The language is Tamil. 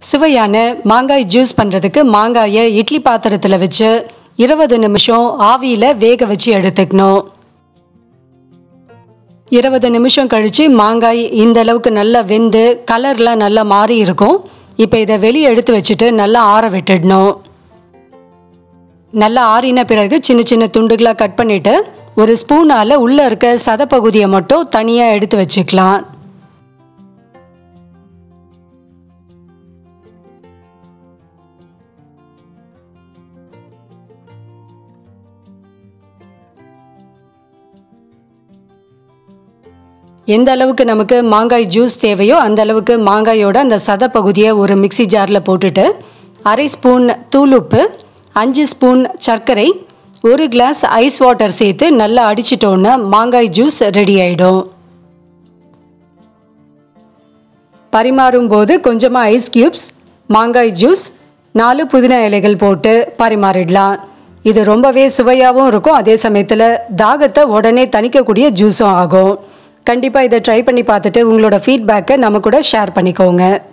சுவையான மாங்காய் ஜூஸ் பண்ணுறதுக்கு மாங்காயை இட்லி பாத்திரத்தில் வச்சு இருபது நிமிஷம் ஆவியில் வேக வச்சு எடுத்துக்கணும் இருபது நிமிஷம் கழித்து மாங்காய் இந்த அளவுக்கு நல்லா வெந்து கலர்லாம் நல்லா மாறி இருக்கும் இப்போ இதை வெளியே எடுத்து வச்சுட்டு நல்லா ஆற விட்டுடணும் நல்லா ஆறின பிறகு சின்ன சின்ன துண்டுகளாக கட் பண்ணிவிட்டு ஒரு ஸ்பூனால் உள்ளே இருக்க சதப்பகுதியை மட்டும் தனியாக எடுத்து வச்சுக்கலாம் எந்த அளவுக்கு நமக்கு மாங்காய் ஜூஸ் தேவையோ அந்த அளவுக்கு மாங்காயோட அந்த சத பகுதியை ஒரு மிக்சி ஜாரில் போட்டுட்டு அரை ஸ்பூன் தூளுப்பு அஞ்சு ஸ்பூன் சர்க்கரை ஒரு கிளாஸ் ஐஸ் வாட்டர் சேர்த்து நல்லா அடிச்சிட்டோன்னா மாங்காய் ஜூஸ் ரெடி ஆகிடும் பரிமாறும் போது கொஞ்சமாக ஐஸ் கியூப்ஸ் மாங்காய் ஜூஸ் நாலு புதினா இலைகள் போட்டு பரிமாறிடலாம் இது ரொம்பவே சுவையாகவும் இருக்கும் அதே சமயத்தில் தாகத்தை உடனே தணிக்கக்கூடிய ஜூஸும் ஆகும் கண்டிப்பாக இதை ட்ரை பண்ணி பார்த்துட்டு உங்களோட ஃபீட்பேக்கை நம்ம கூட ஷேர் பண்ணிக்கோங்க